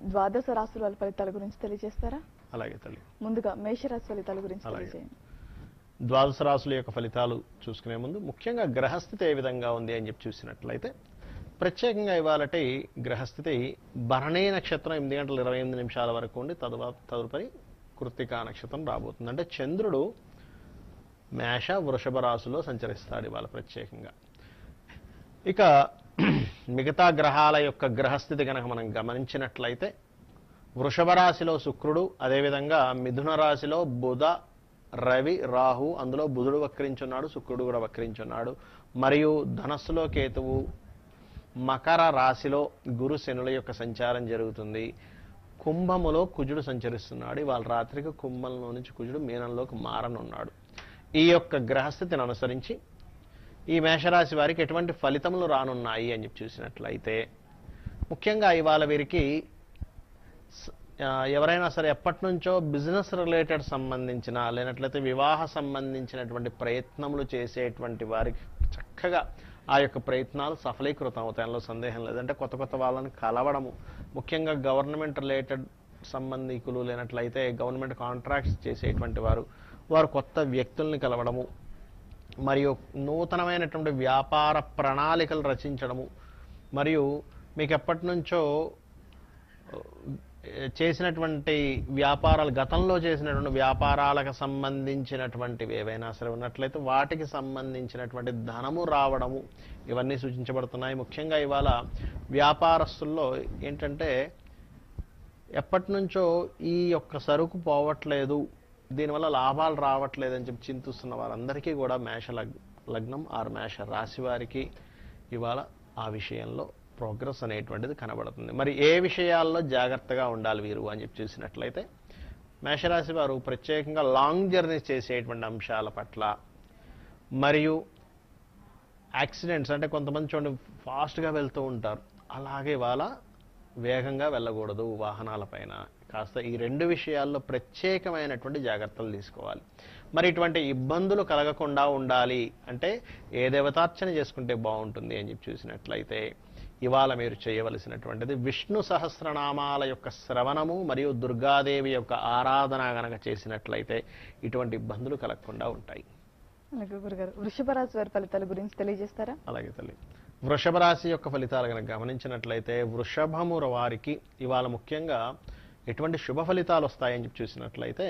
ద్వాదశ రాశుల వాళ్ళ ఫలితాల గురించి తెలియజేస్తారా అలాగే తల్లి ముందుగా మేషరాశి ఫలితాల గురించి అలాగే. తెలియజేయండి ద్వాదశ రాశుల యొక్క ఫలితాలు చూసుకునే ముందు ముఖ్యంగా గ్రహస్థితి ఏ విధంగా ఉంది అని చెప్పి చూసినట్లయితే ప్రత్యేకంగా ఇవాళటి గ్రహస్థితి భరణీ నక్షత్రం ఎనిమిది గంటల ఇరవై ఎనిమిది నిమిషాల వరకు ఉండి తదువ తదుపరి కృత్తికా నక్షత్రం రాబోతుంది అంటే చంద్రుడు మేష వృషభ రాశిలో సంచరిస్తాడు ఇవాళ ప్రత్యేకంగా ఇక మిగతా గ్రహాల యొక్క గ్రహస్థితి కనుక మనం గమనించినట్లయితే వృషభ రాశిలో శుక్రుడు అదేవిధంగా మిథున రాశిలో బుధ రవి రాహు అందులో బుధుడు వక్రించున్నాడు శుక్రుడు కూడా వక్రించున్నాడు మరియు ధనస్సులో కేతువు మకర రాశిలో గురు శనుల యొక్క సంచారం జరుగుతుంది కుంభములో కుజుడు సంచరిస్తున్నాడు ఇవాళ రాత్రికి కుంభంలో నుంచి కుజుడు మీనంలోకి మారనున్నాడు ఈ యొక్క గ్రహస్థితిని అనుసరించి ఈ మేషరాశి వారికి ఎటువంటి ఫలితములు రానున్నాయి అని చెప్పి చూసినట్లయితే ముఖ్యంగా ఇవాళ వీరికి స- ఆ, ఎవరైనా సరే ఎప్పటి నుంచో బిజినెస్ రిలేటెడ్ సంబంధించిన లేనట్లయితే వివాహ సంబంధించినటువంటి ప్రయత్నములు చేసేటువంటి వారికి చక్కగా ఆ యొక్క ప్రయత్నాలు సఫలీకృతం అవుతాయి అందులో సందేహం లేదంటే కొత్త కొత్త వాళ్ళని కలవడము ముఖ్యంగా గవర్నమెంట్ రిలేటెడ్ సంబంధికులు లేనట్లయితే గవర్నమెంట్ కాంట్రాక్ట్స్ చేసేటువంటి వారు వారు కొత్త వ్యక్తుల్ని కలవడము మరియు నూతనమైనటువంటి వ్యాపార ప్రణాళికలు రచించడము మరియు మీకు ఎప్పటి నుంచో చేసినటువంటి వ్యాపారాలు గతంలో చేసినటువంటి వ్యాపారాలకు సంబంధించినటువంటివి ఏవైనా సరే ఉన్నట్లయితే వాటికి సంబంధించినటువంటి ధనము రావడము ఇవన్నీ సూచించబడుతున్నాయి ముఖ్యంగా ఇవాళ వ్యాపారస్తుల్లో ఏంటంటే ఎప్పటి నుంచో ఈ యొక్క సరుకు పోవట్లేదు దీనివల్ల లాభాలు రావట్లేదు అని చెప్పి చింతిస్తున్న వారందరికీ కూడా మేష లగ్ లగ్నం ఆరు మేష రాశి వారికి ఇవాళ ఆ విషయంలో ప్రోగ్రెస్ అనేటువంటిది కనబడుతుంది మరి ఏ విషయాల్లో జాగ్రత్తగా ఉండాలి వీరు అని చెప్పి చూసినట్లయితే మేషరాశి వారు ప్రత్యేకంగా లాంగ్ జర్నీ చేసేటువంటి అంశాల పట్ల మరియు యాక్సిడెంట్స్ అంటే కొంతమంది చూడండి ఫాస్ట్గా వెళ్తూ ఉంటారు అలాగే ఇవాళ వేగంగా వెళ్ళకూడదు వాహనాలపైన కాస్త ఈ రెండు విషయాల్లో ప్రత్యేకమైనటువంటి జాగ్రత్తలు తీసుకోవాలి మరి ఇటువంటి ఇబ్బందులు కలగకుండా ఉండాలి అంటే ఏ దేవతార్చన చేసుకుంటే బాగుంటుంది అని చెప్పి చూసినట్లయితే ఇవాళ మీరు చేయవలసినటువంటిది విష్ణు సహస్రనామాల యొక్క శ్రవణము మరియు దుర్గాదేవి యొక్క ఆరాధన గనక చేసినట్లయితే ఇటువంటి ఇబ్బందులు కలగకుండా ఉంటాయి అలాగే గురుగారు వృషభ రాశి వారి ఫలితాల గురించి తెలియజేస్తారా అలాగే తల్లి వృషభ రాశి యొక్క ఫలితాలు కనుక గమనించినట్లయితే వృషభము వారికి ఇవాళ ముఖ్యంగా ఎటువంటి శుభ ఫలితాలు వస్తాయని చెప్పి చూసినట్లయితే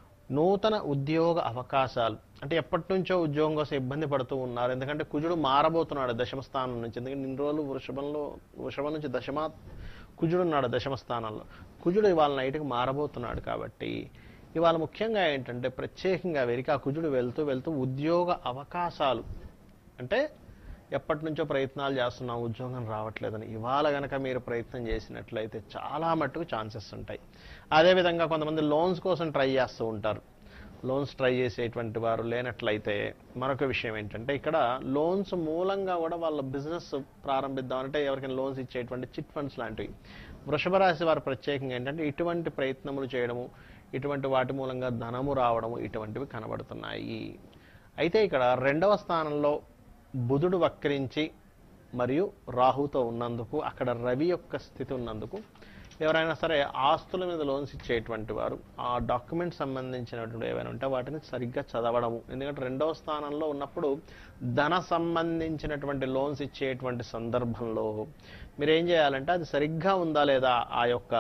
నూతన ఉద్యోగ అవకాశాలు అంటే ఎప్పటి నుంచో ఉద్యోగం కోసం ఇబ్బంది పడుతూ ఉన్నారు ఎందుకంటే కుజుడు మారబోతున్నాడు దశమ స్థానం నుంచి ఎందుకంటే ఇన్ని రోజులు వృషభంలో వృషభం నుంచి దశమా కుజుడు ఉన్నాడు దశమ స్థానంలో కుజుడు ఇవాళ నైట్కి మారబోతున్నాడు కాబట్టి ఇవాళ ముఖ్యంగా ఏంటంటే ప్రత్యేకంగా వీరికి ఆ కుజుడు వెళ్తూ వెళ్తూ ఉద్యోగ అవకాశాలు అంటే ఎప్పటి నుంచో ప్రయత్నాలు చేస్తున్నాం ఉద్యోగం రావట్లేదని ఇవాళ గనక మీరు ప్రయత్నం చేసినట్లయితే చాలా మట్టుకు ఛాన్సెస్ ఉంటాయి అదేవిధంగా కొంతమంది లోన్స్ కోసం ట్రై చేస్తూ ఉంటారు లోన్స్ ట్రై చేసేటువంటి వారు లేనట్లయితే మరొక విషయం ఏంటంటే ఇక్కడ లోన్స్ మూలంగా కూడా వాళ్ళ బిజినెస్ ప్రారంభిద్దామంటే ఎవరికైనా లోన్స్ ఇచ్చేటువంటి చిట్ ఫండ్స్ లాంటివి వృషభ రాశి వారు ప్రత్యేకంగా ఏంటంటే ఇటువంటి ప్రయత్నములు చేయడము ఇటువంటి వాటి మూలంగా ధనము రావడము ఇటువంటివి కనబడుతున్నాయి అయితే ఇక్కడ రెండవ స్థానంలో బుధుడు వక్రించి మరియు రాహుతో ఉన్నందుకు అక్కడ రవి యొక్క స్థితి ఉన్నందుకు ఎవరైనా సరే ఆస్తుల మీద లోన్స్ ఇచ్చేటువంటి వారు ఆ డాక్యుమెంట్ సంబంధించినటువంటి ఏవైనా ఉంటే వాటిని సరిగ్గా చదవడము ఎందుకంటే రెండవ స్థానంలో ఉన్నప్పుడు ధన సంబంధించినటువంటి లోన్స్ ఇచ్చేటువంటి సందర్భంలో మీరు ఏం చేయాలంటే అది సరిగ్గా ఉందా లేదా ఆ యొక్క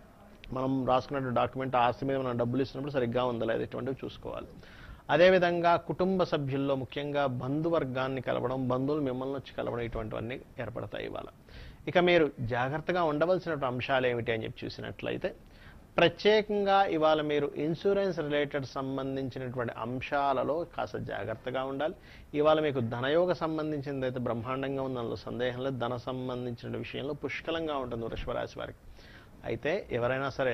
మనం రాసుకున్నటువంటి డాక్యుమెంట్ ఆస్తి మీద మనం డబ్బులు ఇస్తున్నప్పుడు సరిగ్గా ఉందా లేదా ఇటువంటివి చూసుకోవాలి అదేవిధంగా కుటుంబ సభ్యుల్లో ముఖ్యంగా బంధువర్గాన్ని కలవడం బంధువులు మిమ్మల్ని వచ్చి కలవడం ఇటువంటివన్నీ ఏర్పడతాయి ఇవాళ ఇక మీరు జాగ్రత్తగా ఉండవలసినటువంటి అంశాలు ఏమిటి అని చెప్పి చూసినట్లయితే ప్రత్యేకంగా ఇవాళ మీరు ఇన్సూరెన్స్ రిలేటెడ్ సంబంధించినటువంటి అంశాలలో కాస్త జాగ్రత్తగా ఉండాలి ఇవాళ మీకు ధనయోగ సంబంధించింది అయితే బ్రహ్మాండంగా ఉంది అందులో సందేహం లేదు ధన సంబంధించిన విషయంలో పుష్కలంగా ఉంటుంది వృషభరాశి వారికి అయితే ఎవరైనా సరే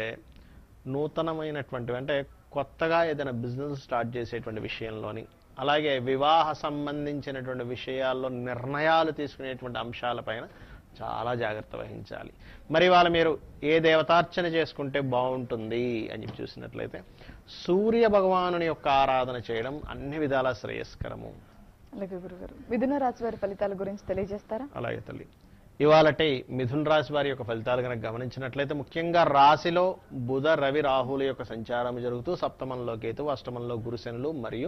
నూతనమైనటువంటివి అంటే కొత్తగా ఏదైనా బిజినెస్ స్టార్ట్ చేసేటువంటి విషయంలోని అలాగే వివాహ సంబంధించినటువంటి విషయాల్లో నిర్ణయాలు తీసుకునేటువంటి అంశాలపైన చాలా జాగ్రత్త వహించాలి మరి వాళ్ళ మీరు ఏ దేవతార్చన చేసుకుంటే బాగుంటుంది అని చెప్పి చూసినట్లయితే సూర్య భగవానుని యొక్క ఆరాధన చేయడం అన్ని విధాల శ్రేయస్కరము అలాగే గురుగారు మిథున రాశి వారి ఫలితాల గురించి తెలియజేస్తారా అలాగే తల్లి ఇవాళటి మిథున్ రాశి వారి యొక్క ఫలితాలు కనుక గమనించినట్లయితే ముఖ్యంగా రాశిలో బుధ రవి రాహుల యొక్క సంచారం జరుగుతూ సప్తమంలో కేతు అష్టమంలో గురుశనులు మరియు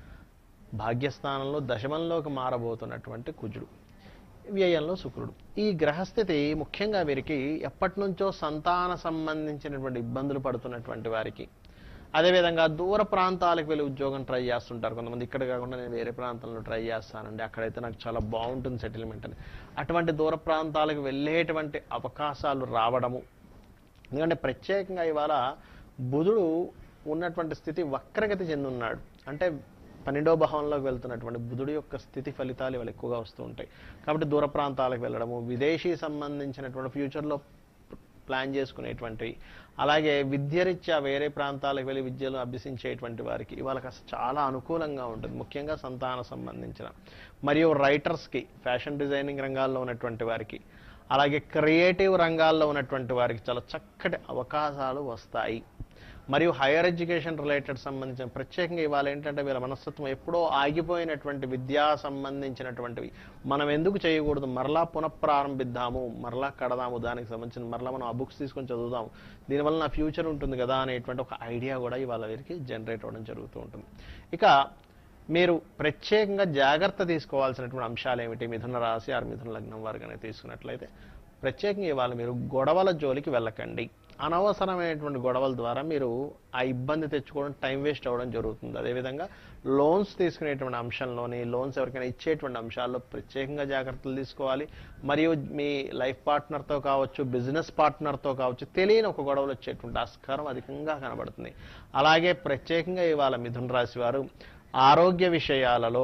భాగ్యస్థానంలో దశమంలోకి మారబోతున్నటువంటి కుజుడు వ్యయంలో శుక్రుడు ఈ గ్రహస్థితి ముఖ్యంగా వీరికి ఎప్పటి నుంచో సంతాన సంబంధించినటువంటి ఇబ్బందులు పడుతున్నటువంటి వారికి అదేవిధంగా దూర ప్రాంతాలకు వెళ్ళి ఉద్యోగం ట్రై చేస్తుంటారు కొంతమంది ఇక్కడ కాకుండా నేను వేరే ప్రాంతంలో ట్రై చేస్తానండి అక్కడైతే నాకు చాలా బాగుంటుంది సెటిల్మెంట్ అని అటువంటి దూర ప్రాంతాలకు వెళ్ళేటువంటి అవకాశాలు రావడము ఎందుకంటే ప్రత్యేకంగా ఇవాళ బుధుడు ఉన్నటువంటి స్థితి వక్రగతి చెందున్నాడు అంటే పన్నెండో భావంలోకి వెళ్తున్నటువంటి బుధుడి యొక్క స్థితి ఫలితాలు ఇవాళ ఎక్కువగా వస్తూ ఉంటాయి కాబట్టి దూర ప్రాంతాలకు వెళ్ళడము విదేశీ సంబంధించినటువంటి ఫ్యూచర్లో ప్లాన్ చేసుకునేటువంటివి అలాగే విద్యరీత్యా వేరే ప్రాంతాలకు వెళ్ళి విద్యలు అభ్యసించేటువంటి వారికి ఇవాళ కాస్త చాలా అనుకూలంగా ఉంటుంది ముఖ్యంగా సంతాన సంబంధించిన మరియు రైటర్స్కి ఫ్యాషన్ డిజైనింగ్ రంగాల్లో ఉన్నటువంటి వారికి అలాగే క్రియేటివ్ రంగాల్లో ఉన్నటువంటి వారికి చాలా చక్కటి అవకాశాలు వస్తాయి మరియు హైయర్ ఎడ్యుకేషన్ రిలేటెడ్ సంబంధించిన ప్రత్యేకంగా ఇవాళ ఏంటంటే వీళ్ళ మనస్తత్వం ఎప్పుడో ఆగిపోయినటువంటి విద్యా సంబంధించినటువంటివి మనం ఎందుకు చేయకూడదు మరలా పునఃప్రారంభిద్దాము మరలా కడదాము దానికి సంబంధించిన మరలా మనం ఆ బుక్స్ తీసుకొని చదువుదాము దీనివల్ల నా ఫ్యూచర్ ఉంటుంది కదా అనేటువంటి ఒక ఐడియా కూడా ఇవాళ వీరికి జనరేట్ అవ్వడం జరుగుతూ ఉంటుంది ఇక మీరు ప్రత్యేకంగా జాగ్రత్త తీసుకోవాల్సినటువంటి అంశాలు ఏమిటి మిథున రాశి ఆరు మిథున లగ్నం వారు కనుక తీసుకున్నట్లయితే ప్రత్యేకంగా ఇవాళ మీరు గొడవల జోలికి వెళ్ళకండి అనవసరమైనటువంటి గొడవల ద్వారా మీరు ఆ ఇబ్బంది తెచ్చుకోవడం టైం వేస్ట్ అవ్వడం జరుగుతుంది అదేవిధంగా లోన్స్ తీసుకునేటువంటి అంశంలోని లోన్స్ ఎవరికైనా ఇచ్చేటువంటి అంశాల్లో ప్రత్యేకంగా జాగ్రత్తలు తీసుకోవాలి మరియు మీ లైఫ్ పార్ట్నర్తో కావచ్చు బిజినెస్ పార్ట్నర్తో కావచ్చు తెలియని ఒక గొడవలు వచ్చేటువంటి ఆస్కారం అధికంగా కనబడుతుంది అలాగే ప్రత్యేకంగా ఇవాళ మిథున రాశి వారు ఆరోగ్య విషయాలలో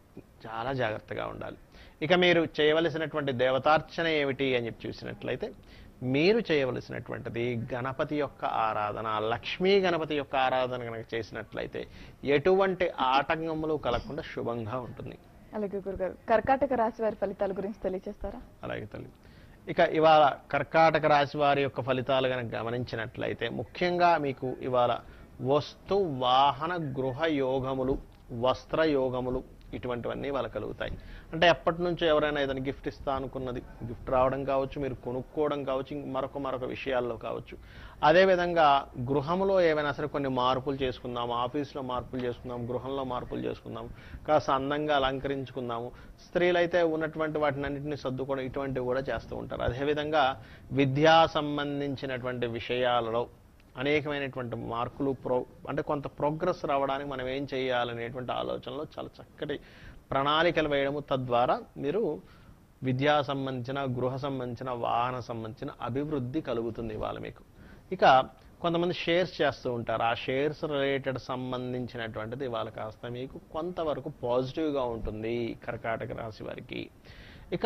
చాలా జాగ్రత్తగా ఉండాలి ఇక మీరు చేయవలసినటువంటి దేవతార్చన ఏమిటి అని చెప్పి చూసినట్లయితే మీరు చేయవలసినటువంటిది గణపతి యొక్క ఆరాధన లక్ష్మీ గణపతి యొక్క ఆరాధన కనుక చేసినట్లయితే ఎటువంటి ఆటంకములు కలగకుండా శుభంగా ఉంటుంది అలాగే గురుగారు కర్కాటక రాశి వారి ఫలితాల గురించి తెలియజేస్తారా అలాగే తల్లి ఇక ఇవాళ కర్కాటక రాశి వారి యొక్క ఫలితాలు కనుక గమనించినట్లయితే ముఖ్యంగా మీకు ఇవాళ వస్తు వాహన గృహ యోగములు వస్త్ర యోగములు ఇటువంటివన్నీ వాళ్ళకి కలుగుతాయి అంటే ఎప్పటి నుంచో ఎవరైనా ఏదైనా గిఫ్ట్ ఇస్తా అనుకున్నది గిఫ్ట్ రావడం కావచ్చు మీరు కొనుక్కోవడం కావచ్చు ఇంక మరొక మరొక విషయాల్లో కావచ్చు అదేవిధంగా గృహంలో ఏవైనా సరే కొన్ని మార్పులు చేసుకుందాం ఆఫీస్లో మార్పులు చేసుకుందాం గృహంలో మార్పులు చేసుకుందాం కాస్త అందంగా అలంకరించుకుందాము స్త్రీలైతే ఉన్నటువంటి వాటిని అన్నింటినీ సర్దుకోవడం ఇటువంటివి కూడా చేస్తూ ఉంటారు అదేవిధంగా విద్యా సంబంధించినటువంటి విషయాలలో అనేకమైనటువంటి మార్కులు ప్రో అంటే కొంత ప్రోగ్రెస్ రావడానికి మనం ఏం చేయాలనేటువంటి ఆలోచనలో చాలా చక్కటి ప్రణాళికలు వేయడము తద్వారా మీరు విద్యా సంబంధించిన గృహ సంబంధించిన వాహన సంబంధించిన అభివృద్ధి కలుగుతుంది ఇవాళ మీకు ఇక కొంతమంది షేర్స్ చేస్తూ ఉంటారు ఆ షేర్స్ రిలేటెడ్ సంబంధించినటువంటిది ఇవాళ కాస్త మీకు కొంతవరకు పాజిటివ్గా ఉంటుంది కర్కాటక రాశి వారికి ఇక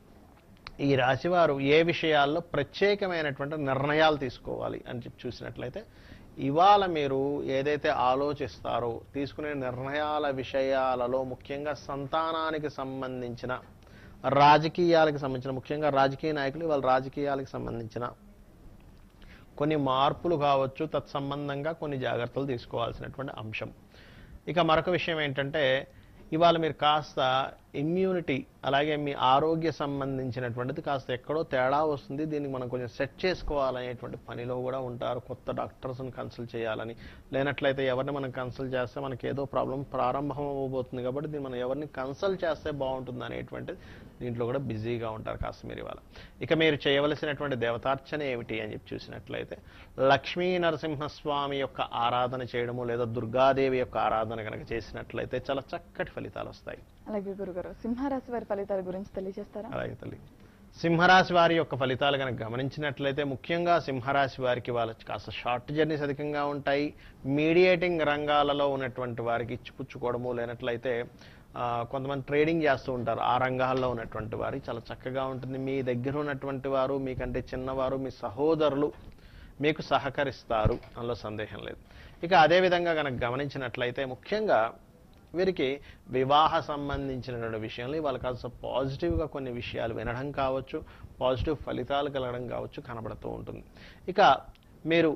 ఈ రాశివారు ఏ విషయాల్లో ప్రత్యేకమైనటువంటి నిర్ణయాలు తీసుకోవాలి అని చెప్పి చూసినట్లయితే ఇవాళ మీరు ఏదైతే ఆలోచిస్తారో తీసుకునే నిర్ణయాల విషయాలలో ముఖ్యంగా సంతానానికి సంబంధించిన రాజకీయాలకు సంబంధించిన ముఖ్యంగా రాజకీయ నాయకులు ఇవాళ రాజకీయాలకు సంబంధించిన కొన్ని మార్పులు కావచ్చు తత్సంబంధంగా కొన్ని జాగ్రత్తలు తీసుకోవాల్సినటువంటి అంశం ఇక మరొక విషయం ఏంటంటే ఇవాళ మీరు కాస్త ఇమ్యూనిటీ అలాగే మీ ఆరోగ్య సంబంధించినటువంటిది కాస్త ఎక్కడో తేడా వస్తుంది దీన్ని మనం కొంచెం సెట్ చేసుకోవాలనేటువంటి పనిలో కూడా ఉంటారు కొత్త డాక్టర్స్ని కన్సల్ట్ చేయాలని లేనట్లయితే ఎవరిని మనం కన్సల్ట్ చేస్తే మనకి ఏదో ప్రాబ్లం ప్రారంభం అవ్వబోతుంది కాబట్టి దీన్ని మనం ఎవరిని కన్సల్ట్ చేస్తే బాగుంటుంది అనేటువంటిది దీంట్లో కూడా బిజీగా ఉంటారు కాస్త మీరు ఇవాళ ఇక మీరు చేయవలసినటువంటి దేవతార్చన ఏమిటి అని చెప్పి చూసినట్లయితే లక్ష్మీ నరసింహస్వామి యొక్క ఆరాధన చేయడము లేదా దుర్గాదేవి యొక్క ఆరాధన కనుక చేసినట్లయితే చాలా చక్కటి ఫలితాలు వస్తాయి అలాగే గురుగారు సింహరాశి వారి ఫలితాల గురించి తెలియజేస్తారా అలాగే తల్లి సింహరాశి వారి యొక్క ఫలితాలు కనుక గమనించినట్లయితే ముఖ్యంగా సింహరాశి వారికి వాళ్ళ కాస్త షార్ట్ జర్నీస్ అధికంగా ఉంటాయి మీడియేటింగ్ రంగాలలో ఉన్నటువంటి వారికి ఇచ్చిపుచ్చుకోవడము లేనట్లయితే ఆ, కొంతమంది ట్రేడింగ్ చేస్తూ ఉంటారు ఆ రంగాల్లో ఉన్నటువంటి వారికి చాలా చక్కగా ఉంటుంది మీ దగ్గర ఉన్నటువంటి వారు మీకంటే చిన్నవారు మీ సహోదరులు మీకు సహకరిస్తారు అందులో సందేహం లేదు ఇక అదే విధంగా కనుక గమనించినట్లయితే ముఖ్యంగా వీరికి వివాహ సంబంధించినటువంటి విషయంలో వాళ్ళకి కాస్త పాజిటివ్గా కొన్ని విషయాలు వినడం కావచ్చు పాజిటివ్ ఫలితాలు కలగడం కావచ్చు కనబడుతూ ఉంటుంది ఇక మీరు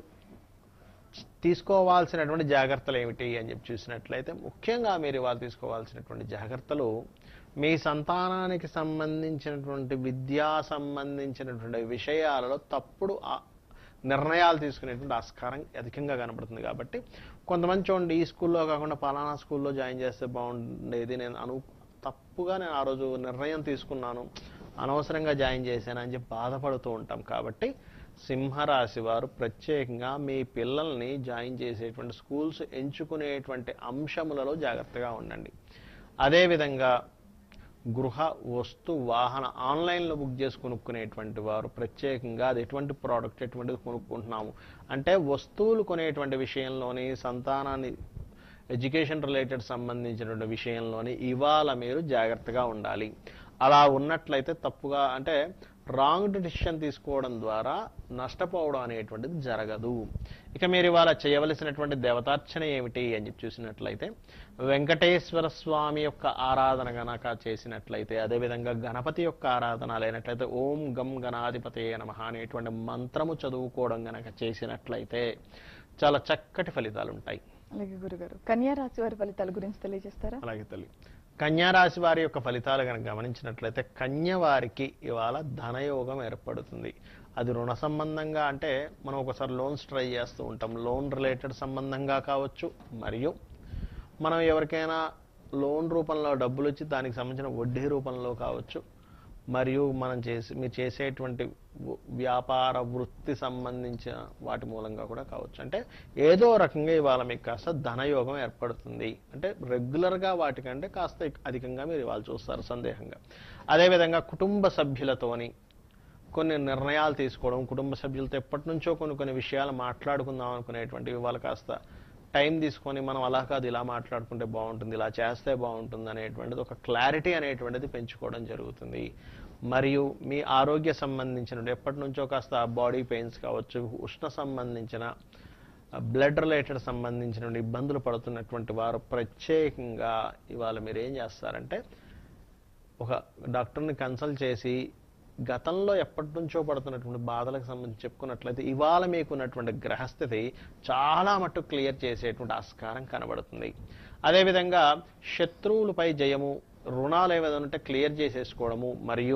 తీసుకోవాల్సినటువంటి జాగ్రత్తలు ఏమిటి అని చెప్పి చూసినట్లయితే ముఖ్యంగా మీరు ఇవాళ తీసుకోవాల్సినటువంటి జాగ్రత్తలు మీ సంతానానికి సంబంధించినటువంటి విద్యా సంబంధించినటువంటి విషయాలలో తప్పుడు ఆ- నిర్ణయాలు తీసుకునేటువంటి ఆస్కారం అధికంగా కనబడుతుంది కాబట్టి కొంతమంది చూడండి ఈ స్కూల్లో కాకుండా పలానా స్కూల్లో జాయిన్ చేస్తే బాగుండేది నేను అను తప్పుగా నేను ఆ రోజు నిర్ణయం తీసుకున్నాను అనవసరంగా జాయిన్ చేశాను అని చెప్పి బాధపడుతూ ఉంటాం కాబట్టి సింహరాశి వారు ప్రత్యేకంగా మీ పిల్లల్ని జాయిన్ చేసేటువంటి స్కూల్స్ ఎంచుకునేటువంటి అంశములలో జాగ్రత్తగా ఉండండి అదేవిధంగా గృహ వస్తు వాహన ఆన్లైన్లో బుక్ చేసి కొనుక్కునేటువంటి వారు ప్రత్యేకంగా అది ఎటువంటి ప్రోడక్ట్ ఎటువంటిది కొనుక్కుంటున్నాము అంటే వస్తువులు కొనేటువంటి విషయంలోని సంతానాన్ని ఎడ్యుకేషన్ రిలేటెడ్ సంబంధించినటువంటి విషయంలోని ఇవాళ మీరు జాగ్రత్తగా ఉండాలి అలా ఉన్నట్లయితే తప్పుగా అంటే రాంగ్ డిసిషన్ తీసుకోవడం ద్వారా నష్టపోవడం అనేటువంటిది జరగదు ఇక మీరు ఇవాళ చేయవలసినటువంటి దేవతార్చన ఏమిటి అని చెప్పి చూసినట్లయితే వెంకటేశ్వర స్వామి యొక్క ఆరాధన గనక చేసినట్లయితే అదేవిధంగా గణపతి యొక్క ఆరాధన లేనట్లయితే ఓం గం గణాధిపతే నమః అనేటువంటి మంత్రము చదువుకోవడం గనక చేసినట్లయితే చాలా చక్కటి ఫలితాలు ఉంటాయి అలాగే గురుగారు కన్యా రాశి వారి ఫలితాల గురించి తెలియజేస్తారా అలాగే తల్లి కన్యా రాశి వారి యొక్క ఫలితాలు కనుక గమనించినట్లయితే కన్య వారికి ఇవాళ ధనయోగం ఏర్పడుతుంది అది రుణ సంబంధంగా అంటే మనం ఒకసారి లోన్స్ ట్రై చేస్తూ ఉంటాం లోన్ రిలేటెడ్ సంబంధంగా కావచ్చు మరియు మనం ఎవరికైనా లోన్ రూపంలో డబ్బులు ఇచ్చి దానికి సంబంధించిన వడ్డీ రూపంలో కావచ్చు మరియు మనం చేసి మీరు చేసేటువంటి వ- వ్యాపార వృత్తి సంబంధించిన వాటి మూలంగా కూడా కావచ్చు అంటే ఏదో రకంగా ఇవాళ మీకు కాస్త ధనయోగం ఏర్పడుతుంది అంటే రెగ్యులర్గా వాటికంటే కాస్త ఎక్- అధికంగా మీరు ఇవాళ చూస్తారు సందేహంగా అదేవిధంగా కుటుంబ సభ్యులతోని కొన్ని నిర్ణయాలు తీసుకోవడం కుటుంబ సభ్యులతో ఎప్పటి నుంచో కొన్ని కొన్ని విషయాలు మాట్లాడుకుందాం అనుకునేటువంటివి ఇవాళ కాస్త టైం తీసుకొని మనం అలా కాదు ఇలా మాట్లాడుకుంటే బాగుంటుంది ఇలా చేస్తే బాగుంటుంది అనేటువంటిది ఒక క్లారిటీ అనేటువంటిది పెంచుకోవడం జరుగుతుంది మరియు మీ ఆరోగ్య సంబంధించిన ఎప్పటి నుంచో కాస్త బాడీ పెయిన్స్ కావచ్చు ఉష్ణ సంబంధించిన బ్లడ్ రిలేటెడ్ సంబంధించిన ఇబ్బందులు పడుతున్నటువంటి వారు ప్రత్యేకంగా ఇవాళ మీరు ఏం చేస్తారంటే ఒక డాక్టర్ని కన్సల్ట్ చేసి గతంలో ఎప్పటి నుంచో పడుతున్నటువంటి బాధలకు సంబంధించి చెప్పుకున్నట్లయితే ఇవాళ మీకున్నటువంటి గ్రహస్థితి చాలా మటుకు క్లియర్ చేసేటువంటి ఆస్కారం కనబడుతుంది అదేవిధంగా శత్రువులపై జయము రుణాలు ఏవైనా ఉంటే క్లియర్ చేసేసుకోవడము మరియు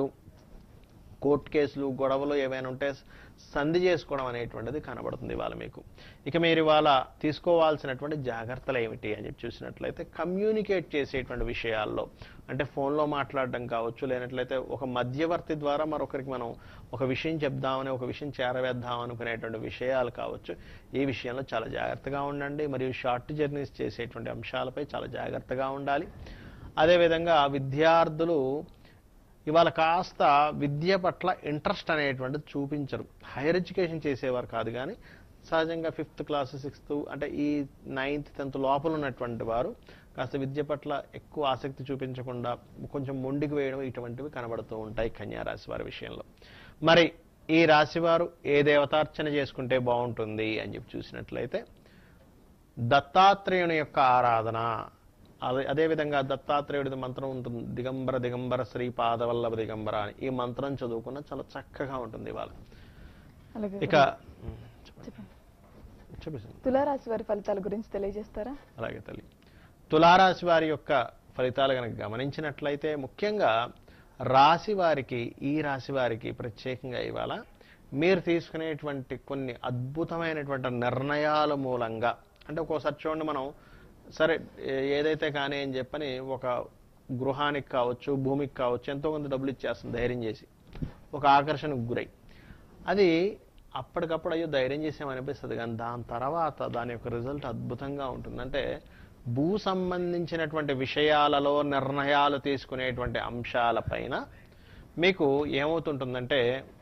కోర్టు కేసులు గొడవలు ఏవైనా ఉంటే సంధి చేసుకోవడం అనేటువంటిది కనబడుతుంది ఇవాళ మీకు ఇక మీరు ఇవాళ తీసుకోవాల్సినటువంటి జాగ్రత్తలు ఏమిటి అని చెప్పి చూసినట్లయితే కమ్యూనికేట్ చేసేటువంటి విషయాల్లో అంటే ఫోన్లో మాట్లాడడం కావచ్చు లేనట్లయితే ఒక మధ్యవర్తి ద్వారా మరొకరికి మనం ఒక విషయం చెప్దామని ఒక విషయం చేరవేద్దాం అనుకునేటువంటి విషయాలు కావచ్చు ఈ విషయంలో చాలా జాగ్రత్తగా ఉండండి మరియు షార్ట్ జర్నీస్ చేసేటువంటి అంశాలపై చాలా జాగ్రత్తగా ఉండాలి అదేవిధంగా విద్యార్థులు ఇవాళ కాస్త విద్య పట్ల ఇంట్రెస్ట్ అనేటువంటిది చూపించరు హైయర్ ఎడ్యుకేషన్ చేసేవారు కాదు కానీ సహజంగా ఫిఫ్త్ క్లాస్ సిక్స్త్ అంటే ఈ నైన్త్ టెన్త్ లోపల ఉన్నటువంటి వారు కాస్త విద్య పట్ల ఎక్కువ ఆసక్తి చూపించకుండా కొంచెం మొండికి వేయడం ఇటువంటివి కనబడుతూ ఉంటాయి కన్యా రాశి వారి విషయంలో మరి ఈ రాశి వారు ఏ దేవతార్చన చేసుకుంటే బాగుంటుంది అని చెప్పి చూసినట్లయితే దత్తాత్రేయుని యొక్క ఆరాధన అదే అదేవిధంగా దత్తాత్రేయుడి మంత్రం ఉంటుంది దిగంబర దిగంబర శ్రీ పాదవల్లభ దిగంబర అని ఈ మంత్రం చదువుకున్న చాలా చక్కగా ఉంటుంది ఇవాళ అలాగే ఇక చెప్పండి చెప్పేసి తులారాశి వారి ఫలితాల గురించి తెలియజేస్తారా అలాగే తల్లి తులారాశి వారి యొక్క ఫలితాలు కనుక గమనించినట్లయితే ముఖ్యంగా రాశి వారికి ఈ రాశి వారికి ప్రత్యేకంగా ఇవాళ మీరు తీసుకునేటువంటి కొన్ని అద్భుతమైనటువంటి నిర్ణయాల మూలంగా అంటే ఒక్కోసారి చూడండి మనం సరే ఏ- ఏదైతే కానీ అని చెప్పని ఒక గృహానికి కావచ్చు భూమికి కావచ్చు ఎంతో కొంత డబ్బులు ఇచ్చేస్తుంది ధైర్యం చేసి ఒక ఆకర్షణకు గురై అది అప్పటికప్పుడు అయ్యో ధైర్యం చేసామనిపిస్తుంది కానీ దాని తర్వాత దాని యొక్క రిజల్ట్ అద్భుతంగా ఉంటుంది అంటే భూ సంబంధించినటువంటి విషయాలలో నిర్ణయాలు తీసుకునేటువంటి అంశాలపైన మీకు ఏమవుతుంటుందంటే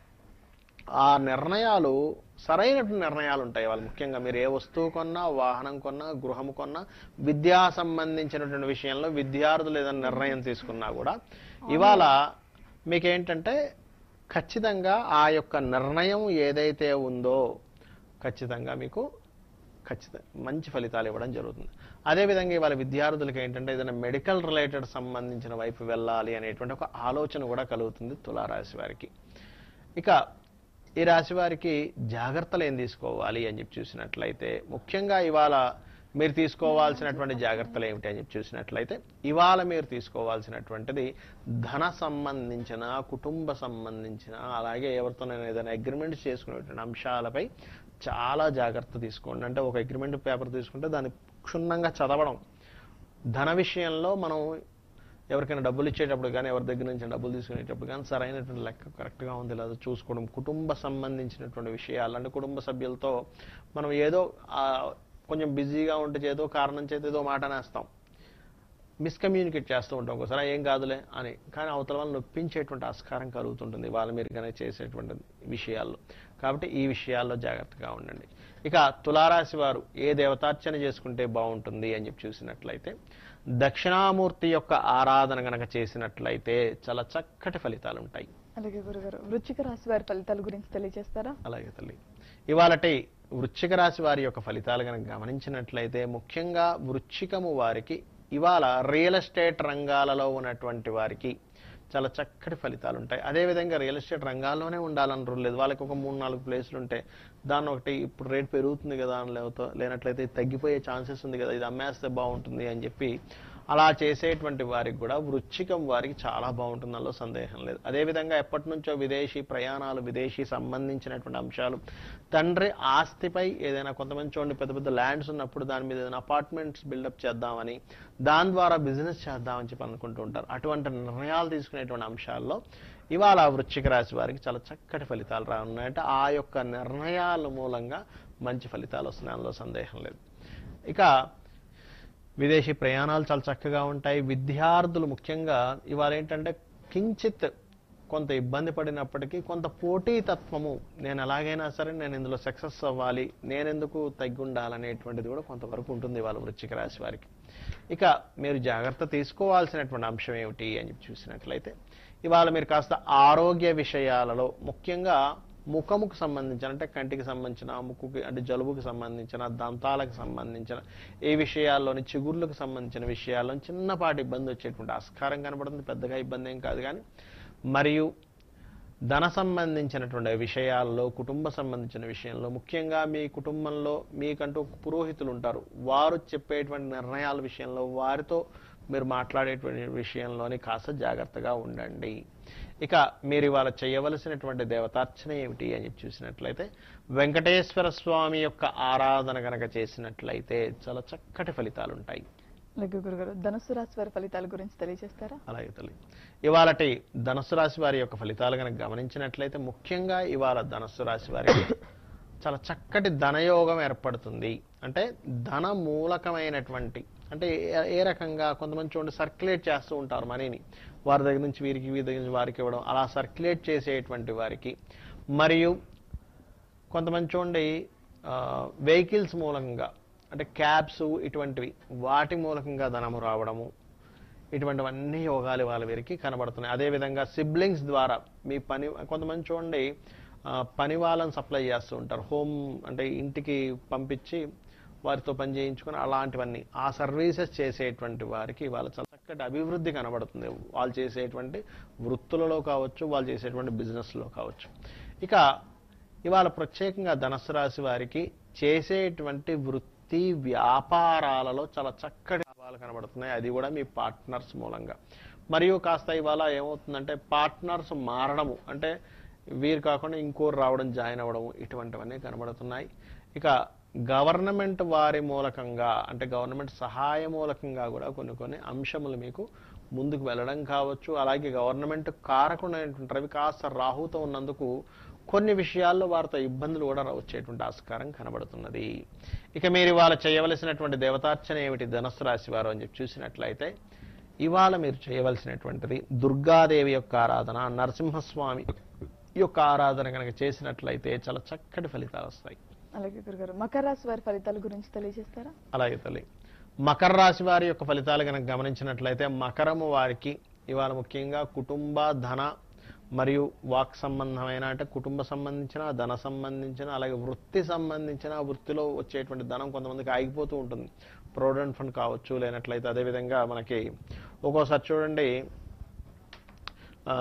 ఆ నిర్ణయాలు సరైనటువంటి నిర్ణయాలు ఉంటాయి వాళ్ళు ముఖ్యంగా మీరు ఏ వస్తువు కొన్నా వాహనం కొన్నా గృహం కొన్నా విద్యా సంబంధించినటువంటి విషయంలో విద్యార్థులు ఏదైనా నిర్ణయం తీసుకున్నా కూడా ఇవాళ మీకేంటంటే ఖచ్చితంగా ఆ యొక్క నిర్ణయం ఏదైతే ఉందో ఖచ్చితంగా మీకు ఖచ్చితంగా మంచి ఫలితాలు ఇవ్వడం జరుగుతుంది అదేవిధంగా ఇవాళ విద్యార్థులకి ఏంటంటే ఏదైనా మెడికల్ రిలేటెడ్ సంబంధించిన వైపు వెళ్ళాలి అనేటువంటి ఒక ఆలోచన కూడా కలుగుతుంది తులారాశి వారికి ఇక ఈ రాశి వారికి జాగ్రత్తలు ఏం తీసుకోవాలి అని చెప్పి చూసినట్లయితే ముఖ్యంగా ఇవాళ మీరు తీసుకోవాల్సినటువంటి జాగ్రత్తలు ఏమిటి అని చెప్పి చూసినట్లయితే ఇవాళ మీరు తీసుకోవాల్సినటువంటిది ధన సంబంధించిన కుటుంబ సంబంధించిన అలాగే ఎవరితోనైనా ఏదైనా అగ్రిమెంట్ చేసుకునేటువంటి అంశాలపై చాలా జాగ్రత్త తీసుకోండి అంటే ఒక అగ్రిమెంట్ పేపర్ తీసుకుంటే దాన్ని క్షుణ్ణంగా చదవడం ధన విషయంలో మనం ఎవరికైనా డబ్బులు ఇచ్చేటప్పుడు కానీ ఎవరి దగ్గర నుంచి డబ్బులు తీసుకునేటప్పుడు కానీ సరైనటువంటి లెక్క కరెక్ట్గా ఉంది లేదా చూసుకోవడం కుటుంబ సంబంధించినటువంటి విషయాలు అంటే కుటుంబ సభ్యులతో మనం ఏదో ఆ, కొంచెం బిజీగా ఉంటే ఏదో కారణం చేత ఏదో మాట అనేస్తాం మిస్కమ్యూనికేట్ చేస్తూ ఉంటాం ఒకసారి ఏం కాదులే అని కానీ అవతల వాళ్ళని నొప్పించేటువంటి ఆస్కారం కలుగుతుంటుంది వాళ్ళ మీరు కానీ చేసేటువంటి విషయాల్లో కాబట్టి ఈ విషయాల్లో జాగ్రత్తగా ఉండండి ఇక తులారాశి వారు ఏ దేవతార్చన చేసుకుంటే బాగుంటుంది అని చెప్పి చూసినట్లయితే దక్షిణామూర్తి యొక్క ఆరాధన గనక చేసినట్లయితే చాలా చక్కటి ఫలితాలు ఉంటాయి అలాగే గురుగారు వృచ్చిక రాశి వారి ఫలితాల గురించి తెలియజేస్తారా అలాగే తల్లి ఇవాళటి వృశ్చిక రాశి వారి యొక్క ఫలితాలు కనుక గమనించినట్లయితే ముఖ్యంగా వృశ్చికము వారికి ఇవాళ రియల్ ఎస్టేట్ రంగాలలో ఉన్నటువంటి వారికి చాలా చక్కటి ఫలితాలు ఉంటాయి అదేవిధంగా రియల్ ఎస్టేట్ రంగాల్లోనే ఉండాలని రూల్ లేదు వాళ్ళకి ఒక మూడు నాలుగు ప్లేసులు ఉంటాయి దాన్ని ఒకటి ఇప్పుడు రేట్ పెరుగుతుంది కదా అని లేకపోతే లేనట్లయితే ఇది తగ్గిపోయే ఛాన్సెస్ ఉంది కదా ఇది అమ్మేస్తే బాగుంటుంది అని చెప్పి అలా చేసేటువంటి వారికి కూడా వృశ్చికం వారికి చాలా బాగుంటుంది అందులో సందేహం లేదు అదేవిధంగా ఎప్పటి నుంచో విదేశీ ప్రయాణాలు విదేశీ సంబంధించినటువంటి అంశాలు తండ్రి ఆస్తిపై ఏదైనా కొంతమంది చూడండి పెద్ద పెద్ద ల్యాండ్స్ ఉన్నప్పుడు దాని మీద ఏదైనా అపార్ట్మెంట్స్ బిల్డప్ చేద్దామని దాని ద్వారా బిజినెస్ చేద్దామని చెప్పి అనుకుంటూ ఉంటారు అటువంటి నిర్ణయాలు తీసుకునేటువంటి అంశాల్లో ఇవాళ వృశ్చిక రాశి వారికి చాలా చక్కటి ఫలితాలు రానున్నాయంటే ఆ యొక్క నిర్ణయాల మూలంగా మంచి ఫలితాలు వస్తున్నాయి అందులో సందేహం లేదు ఇక విదేశీ ప్రయాణాలు చాలా చక్కగా ఉంటాయి విద్యార్థులు ముఖ్యంగా ఇవాళ ఏంటంటే కించిత్ కొంత ఇబ్బంది పడినప్పటికీ కొంత పోటీతత్వము నేను ఎలాగైనా సరే నేను ఇందులో సక్సెస్ అవ్వాలి నేనెందుకు తగ్గి ఉండాలనేటువంటిది కూడా కొంతవరకు ఉంటుంది ఇవాళ వృశ్చిక రాశి వారికి ఇక మీరు జాగ్రత్త తీసుకోవాల్సినటువంటి అంశం ఏమిటి అని చెప్పి చూసినట్లయితే ఇవాళ మీరు కాస్త ఆరోగ్య విషయాలలో ముఖ్యంగా ముఖముకు సంబంధించిన అంటే కంటికి సంబంధించిన ముక్కుకి అంటే జలుబుకి సంబంధించిన దంతాలకు సంబంధించిన ఈ విషయాల్లోని చిగుర్లకు సంబంధించిన విషయాల్లో చిన్నపాటి ఇబ్బంది వచ్చేటువంటి ఆస్కారం కనబడుతుంది పెద్దగా ఇబ్బంది ఏం కాదు కానీ మరియు ధన సంబంధించినటువంటి విషయాల్లో కుటుంబ సంబంధించిన విషయంలో ముఖ్యంగా మీ కుటుంబంలో మీకంటూ ఒక పురోహితులు ఉంటారు వారు చెప్పేటువంటి నిర్ణయాల విషయంలో వారితో మీరు మాట్లాడేటువంటి విషయంలోని కాస్త జాగ్రత్తగా ఉండండి ఇక మీరు ఇవాళ చేయవలసినటువంటి దేవతార్చన ఏమిటి అని చెప్పి చూసినట్లయితే వెంకటేశ్వర స్వామి యొక్క ఆరాధన గనక చేసినట్లయితే చాలా చక్కటి ఫలితాలు ఉంటాయి అలాగే గురుగారు ధనుసు రాశి వారి ఫలితాల గురించి తెలియజేస్తారా అలాగే తల్లి ఇవాళటి ధనుస్సు రాశి వారి యొక్క ఫలితాలు కనుక గమనించినట్లయితే ముఖ్యంగా ఇవాళ ధనుస్సు రాశి వారికి చాలా చక్కటి ధనయోగం ఏర్పడుతుంది అంటే ధన మూలకమైనటువంటి అంటే ఏ- ఏ రకంగా కొంతమంది చూడండి సర్క్యులేట్ చేస్తూ ఉంటారు మనీని వారి దగ్గర నుంచి వీరికి వీరి దగ్గర నుంచి వారికి ఇవ్వడం అలా సర్క్యులేట్ చేసేటువంటి వారికి మరియు కొంతమంది చూడండి వెహికల్స్ మూలంగా అంటే క్యాబ్స్ ఇటువంటివి వాటి మూలకంగా ధనము రావడము ఇటువంటివన్నీ యోగాలు వాళ్ళ వీరికి కనబడుతున్నాయి అదేవిధంగా సిబ్లింగ్స్ ద్వారా మీ పని కొంతమంది చూడండి ఆ, పని వాళ్ళని సప్లై చేస్తూ ఉంటారు హోమ్ అంటే ఇంటికి పంపించి వారితో పని చేయించుకొని అలాంటివన్నీ ఆ సర్వీసెస్ చేసేటువంటి వారికి వాళ్ళ చాలా చక్కటి అభివృద్ధి కనబడుతుంది వాళ్ళు చేసేటువంటి వృత్తులలో కావచ్చు వాళ్ళు చేసేటువంటి బిజినెస్లో కావచ్చు ఇక ఇవాళ ప్రత్యేకంగా ధనస్సు రాశి వారికి చేసేటువంటి వృత్తి వ్యాపారాలలో చాలా చక్కటి లాభాలు కనబడుతున్నాయి అది కూడా మీ పార్ట్నర్స్ మూలంగా మరియు కాస్త ఇవాళ ఏమవుతుందంటే పార్ట్నర్స్ మారడము అంటే వీరు కాకుండా ఇంకోరు రావడం జాయిన్ అవ్వడము ఇటువంటివన్నీ కనబడుతున్నాయి ఇక గవర్నమెంట్ వారి మూలకంగా అంటే గవర్నమెంట్ సహాయ మూలకంగా కూడా కొన్ని కొన్ని అంశములు మీకు ముందుకు వెళ్ళడం కావచ్చు అలాగే గవర్నమెంట్ కారకుడైనటువంటి రవి కాస్త రాహుతో ఉన్నందుకు కొన్ని విషయాల్లో వారితో ఇబ్బందులు కూడా వచ్చేటువంటి ఆస్కారం కనబడుతున్నది ఇక మీరు ఇవాళ చేయవలసినటువంటి దేవతార్చన ఏమిటి ధనస్సు రాశి వారు అని చెప్పి చూసినట్లయితే ఇవాళ మీరు చేయవలసినటువంటిది దుర్గాదేవి యొక్క ఆరాధన నరసింహస్వామి యొక్క ఆరాధన కనుక చేసినట్లయితే చాలా చక్కటి ఫలితాలు వస్తాయి అలాగే గురుగారు మకర రాశి వారి ఫలితాల గురించి తెలియజేస్తారా అలాగే తల్లి మకర రాశి వారి యొక్క ఫలితాలు కనుక గమనించినట్లయితే మకరము వారికి ఇవాళ ముఖ్యంగా కుటుంబ ధన మరియు వాక్ సంబంధమైన అంటే కుటుంబ సంబంధించిన ధన సంబంధించిన అలాగే వృత్తి సంబంధించిన వృత్తిలో వచ్చేటువంటి ధనం కొంతమందికి ఆగిపోతూ ఉంటుంది ప్రొవిడెంట్ ఫండ్ కావచ్చు లేనట్లయితే అదేవిధంగా మనకి ఒక్కోసారి చూడండి ఆ,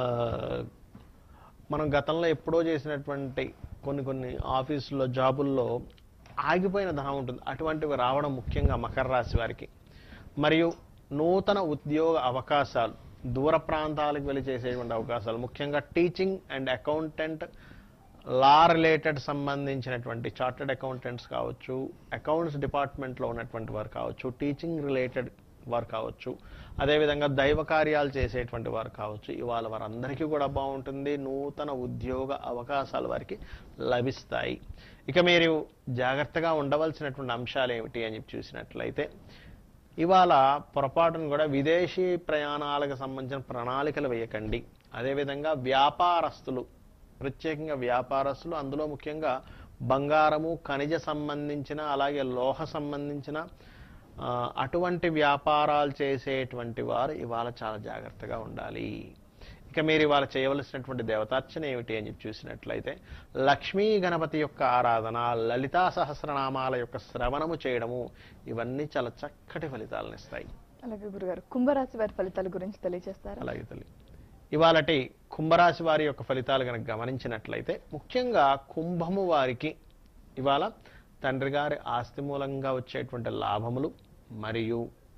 మనం గతంలో ఎప్పుడో చేసినటువంటి కొన్ని కొన్ని ఆఫీసుల్లో జాబుల్లో ఆగిపోయిన ధనం ఉంటుంది అటువంటివి రావడం ముఖ్యంగా మకర రాశి వారికి మరియు నూతన ఉద్యోగ అవకాశాలు దూర ప్రాంతాలకు వెళ్ళి చేసేటువంటి అవకాశాలు ముఖ్యంగా teaching and accountant law related సంబంధించినటువంటి చార్టెడ్ అకౌంటెంట్స్ కావచ్చు అకౌంట్స్ డిపార్ట్మెంట్లో ఉన్నటువంటి వారు కావచ్చు టీచింగ్ రిలేటెడ్ వారు కావచ్చు అదేవిధంగా దైవ కార్యాలు చేసేటువంటి వారు కావచ్చు ఇవాళ వారందరికీ కూడా బాగుంటుంది నూతన ఉద్యోగ అవకాశాలు వారికి లభిస్తాయి ఇక మీరు జాగ్రత్తగా ఉండవలసినటువంటి అంశాలు ఏమిటి అని చెప్పి చూసినట్లయితే ఇవాళ పొరపాటును కూడా విదేశీ ప్రయాణాలకు సంబంధించిన ప్రణాళికలు వేయకండి అదేవిధంగా వ్యాపారస్తులు ప్రత్యేకంగా వ్యాపారస్తులు అందులో ముఖ్యంగా బంగారము ఖనిజ సంబంధించిన అలాగే లోహ సంబంధించిన ఆ, అటువంటి వ్యాపారాలు చేసేటువంటి వారు ఇవాళ చాలా జాగ్రత్తగా ఉండాలి ఇక మీరు ఇవాళ చేయవలసినటువంటి దేవతార్చన ఏమిటి అని చెప్పి చూసినట్లయితే లక్ష్మీ గణపతి యొక్క ఆరాధన లలితా సహస్రనామాల యొక్క శ్రవణము చేయడము ఇవన్నీ చాలా చక్కటి ఫలితాలను ఇస్తాయి అలాగే గురుగారు కుంభరాశి వారి ఫలితాల గురించి తెలియజేస్తారా అలాగే తల్లి ఇవాళటి కుంభరాశి వారి యొక్క ఫలితాలు కనుక గమనించినట్లయితే ముఖ్యంగా కుంభము వారికి ఇవాళ తండ్రి గారి ఆస్తి మూలంగా వచ్చేటువంటి లాభములు మరియు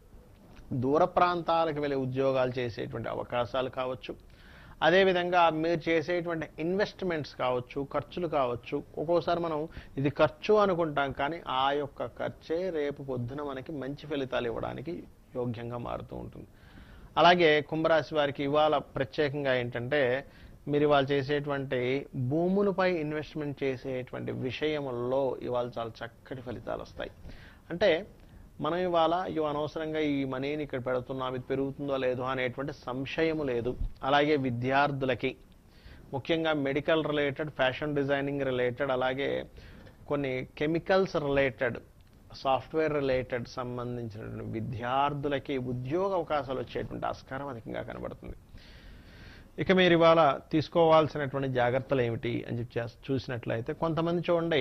దూర ప్రాంతాలకు వెళ్ళి ఉద్యోగాలు చేసేటువంటి అవకాశాలు కావచ్చు అదేవిధంగా మీరు చేసేటువంటి ఇన్వెస్ట్మెంట్స్ కావచ్చు ఖర్చులు కావచ్చు ఒక్కోసారి మనం ఇది ఖర్చు అనుకుంటాం కానీ ఆ యొక్క ఖర్చే రేపు పొద్దున మనకి మంచి ఫలితాలు ఇవ్వడానికి యోగ్యంగా మారుతూ ఉంటుంది అలాగే కుంభరాశి వారికి ఇవాళ ప్రత్యేకంగా ఏంటంటే మీరు ఇవాళ చేసేటువంటి భూములపై ఇన్వెస్ట్మెంట్ చేసేటువంటి విషయంలో ఇవాళ చాలా చక్కటి ఫలితాలు వస్తాయి అంటే మనం ఇవాళ ఇవి అనవసరంగా ఈ మనీని ఇక్కడ పెడుతున్నాం ఇది పెరుగుతుందో లేదో అనేటువంటి సంశయము లేదు అలాగే విద్యార్థులకి ముఖ్యంగా medical related fashion designing related అలాగే కొన్ని కెమికల్స్ రిలేటెడ్ సాఫ్ట్వేర్ రిలేటెడ్ సంబంధించినటువంటి విద్యార్థులకి ఉద్యోగ అవకాశాలు వచ్చేటువంటి ఆస్కారం అధికంగా కనబడుతుంది ఇక మీరు ఇవాళ తీసుకోవాల్సినటువంటి జాగ్రత్తలు ఏమిటి అని చెప్పి చేస్- చూసినట్లయితే కొంతమంది చూడండి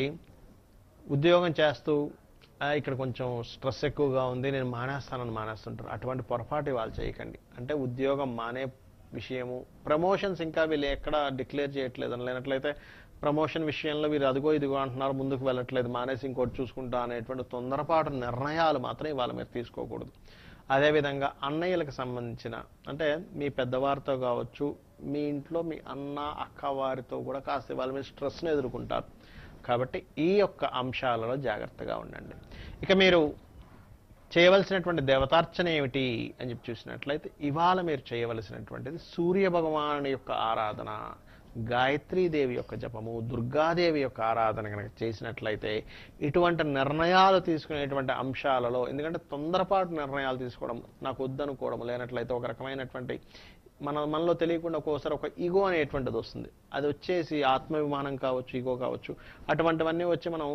ఉద్యోగం చేస్తూ "ఆ, ఇక్కడ కొంచెం స్ట్రెస్ ఎక్కువగా ఉంది నేను మానేస్తానని మానేస్తుంటారు అటువంటి పొరపాటు ఇవాళ చేయకండి అంటే ఉద్యోగం మానే విషయము ప్రమోషన్స్ ఇంకా వీళ్ళు ఎక్కడ డిక్లేర్ చేయట్లేదు అని లేనట్లయితే ప్రమోషన్ విషయంలో వీరు అదిగో ఇదిగో అంటున్నారు ముందుకు వెళ్ళట్లేదు మానేసి ఇంకోటి చూసుకుంటా అనేటువంటి తొందరపాటు నిర్ణయాలు మాత్రం ఇవాళ మీరు తీసుకోకూడదు అదేవిధంగా అన్నయ్యలకు సంబంధించిన అంటే మీ పెద్దవారితో కావచ్చు మీ ఇంట్లో మీ అన్న అక్క వారితో కూడా కాస్త ఇవాళ మీరు స్ట్రెస్ను ఎదుర్కొంటారు కాబట్టి ఈ యొక్క అంశాలలో జాగ్రత్తగా ఉండండి ఇక మీరు చేయవలసినటువంటి దేవతార్చన ఏమిటి అని చెప్పి చూసినట్లయితే ఇవాళ మీరు చేయవలసినటువంటిది సూర్య భగవానుని యొక్క ఆరాధన గాయత్రీదేవి యొక్క జపము దుర్గాదేవి యొక్క ఆరాధన కనుక చేసినట్లయితే ఇటువంటి నిర్ణయాలు తీసుకునేటువంటి అంశాలలో ఎందుకంటే తొందరపాటు నిర్ణయాలు తీసుకోవడం నాకు వద్దనుకోవడం లేనట్లయితే ఒక రకమైనటువంటి మన మనలో తెలియకుండా ఒక్కోసారి ఒక ఈగో అనేటువంటిది వస్తుంది అది వచ్చేసి ఆత్మాభిమానం కావచ్చు ఈగో కావచ్చు అటువంటివన్నీ వచ్చి మనం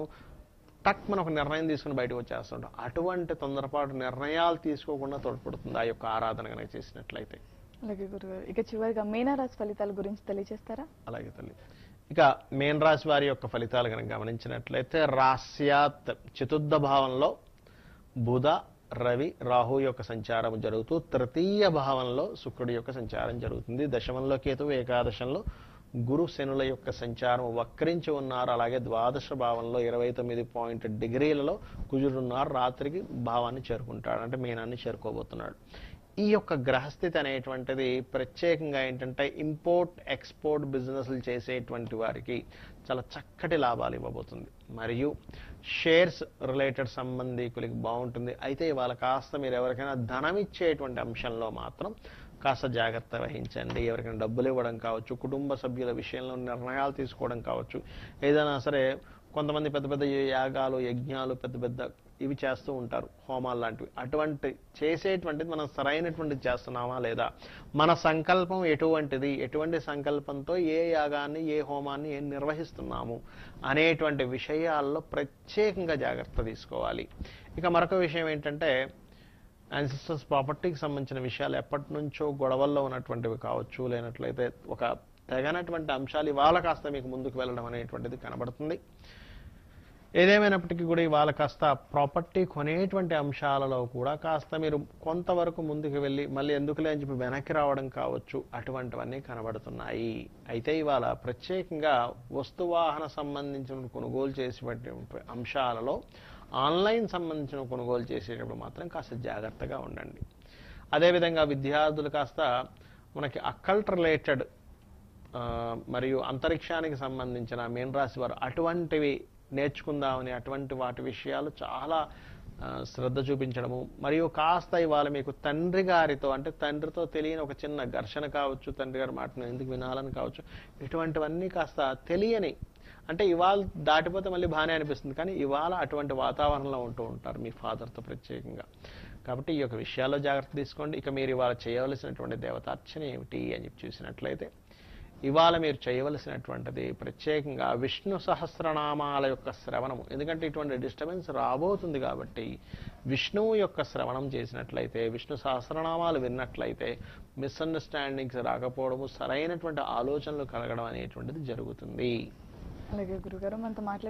టక్ మనం ఒక నిర్ణయం తీసుకుని బయటకు వచ్చేస్తుంటాం అటువంటి తొందరపాటు నిర్ణయాలు తీసుకోకుండా తోడ్పడుతుంది ఆ యొక్క ఆరాధన కనుక చేసినట్లయితే అలాగే గురుగారు ఇక చివరిగా మీనరాశి ఫలితాల గురించి తెలియజేస్తారా అలాగే తల్లి ఇక మేన్ రాశి వారి యొక్క ఫలితాలు కనుక గమనించినట్లయితే రాస్యాత్ చతుర్థ భావంలో బుధ రవి రాహు యొక్క సంచారం జరుగుతూ తృతీయ భావంలో శుక్రుడి యొక్క సంచారం జరుగుతుంది దశమంలో కేతువు ఏకాదశంలో గురు శనుల యొక్క సంచారం వక్రించి ఉన్నారు అలాగే ద్వాదశ భావంలో ఇరవై తొమ్మిది పాయింట్ డిగ్రీలలో కుజుడున్నారు రాత్రికి భావాన్ని చేరుకుంటాడు అంటే మీనాన్ని చేరుకోబోతున్నాడు ఈ యొక్క గ్రహస్థితి అనేటువంటిది ప్రత్యేకంగా ఏంటంటే ఇంపోర్ట్ ఎక్స్పోర్ట్ బిజినెస్లు చేసేటువంటి వారికి చాలా చక్కటి లాభాలు ఇవ్వబోతుంది మరియు షేర్స్ రిలేటెడ్ సంబంధికులకి బాగుంటుంది అయితే ఇవాళ కాస్త మీరు ఎవరికైనా ధనం ఇచ్చేటువంటి అంశంలో మాత్రం కాస్త జాగ్రత్త వహించండి ఎవరికైనా డబ్బులు ఇవ్వడం కావచ్చు కుటుంబ సభ్యుల విషయంలో నిర్ణయాలు తీసుకోవడం కావచ్చు ఏదైనా సరే కొంతమంది పెద్ద పెద్ద యాగాలు యజ్ఞాలు పెద్ద పెద్ద ఇవి చేస్తూ ఉంటారు హోమాలు లాంటివి అటువంటి చేసేటువంటిది మనం సరైనటువంటిది చేస్తున్నామా లేదా మన సంకల్పం ఎటువంటిది ఎటువంటి సంకల్పంతో ఏ యాగాన్ని ఏ హోమాన్ని ఏం నిర్వహిస్తున్నాము అనేటువంటి విషయాల్లో ప్రత్యేకంగా జాగ్రత్త తీసుకోవాలి ఇక మరొక విషయం ఏంటంటే యాన్సిస్టర్స్ ప్రాపర్టీకి సంబంధించిన విషయాలు ఎప్పటి నుంచో గొడవల్లో ఉన్నటువంటివి కావచ్చు లేనట్లయితే ఒక తెగనటువంటి అంశాలు ఇవాళ కాస్త మీకు ముందుకు వెళ్ళడం అనేటువంటిది కనబడుతుంది ఏదేమైనప్పటికీ కూడా ఇవాళ కాస్త ప్రాపర్టీ కొనేటువంటి అంశాలలో కూడా కాస్త మీరు కొంతవరకు ముందుకు వెళ్ళి మళ్ళీ ఎందుకులే అని చెప్పి వెనక్కి రావడం కావచ్చు అటువంటివన్నీ కనబడుతున్నాయి అయితే ఇవాళ ప్రత్యేకంగా వస్తువాహన సంబంధించిన కొనుగోలు చేసేటువంటి అంశాలలో ఆన్లైన్ సంబంధించిన కొనుగోలు చేసేటప్పుడు మాత్రం కాస్త జాగ్రత్తగా ఉండండి అదేవిధంగా విద్యార్థులు కాస్త మనకి అక్కల్ట్ రిలేటెడ్ ఆ, మరియు అంతరిక్షానికి సంబంధించిన మీన రాశి వారు అటువంటివి నేర్చుకుందామని అటువంటి వాటి విషయాలు చాలా ఆ, శ్రద్ధ చూపించడము మరియు కాస్త ఇవాళ మీకు తండ్రి గారితో అంటే తండ్రితో తెలియని ఒక చిన్న ఘర్షణ కావచ్చు తండ్రి గారి మాటను ఎందుకు వినాలని కావచ్చు ఇటువంటివన్నీ కాస్త తెలియని అంటే ఇవాళ దాటిపోతే మళ్ళీ బాగానే అనిపిస్తుంది కానీ ఇవాళ అటువంటి వాతావరణంలో ఉంటూ ఉంటారు మీ ఫాదర్తో ప్రత్యేకంగా కాబట్టి ఈ యొక్క విషయాల్లో జాగ్రత్త తీసుకోండి ఇక మీరు ఇవాళ చేయవలసినటువంటి దేవతార్చన ఏమిటి అని చెప్పి చూసినట్లయితే ఇవాళ మీరు చేయవలసినటువంటిది ప్రత్యేకంగా విష్ణు సహస్రనామాల యొక్క శ్రవణము ఎందుకంటే ఇటువంటి డిస్టర్బెన్స్ రాబోతుంది కాబట్టి విష్ణువు యొక్క శ్రవణం చేసినట్లయితే విష్ణు సహస్రనామాలు విన్నట్లయితే మిస్అండర్స్టాండింగ్స్ రాకపోవడము సరైనటువంటి ఆలోచనలు కలగడం అనేటువంటిది జరుగుతుంది అలాగే గురుగారు మనతో మాట్లాడే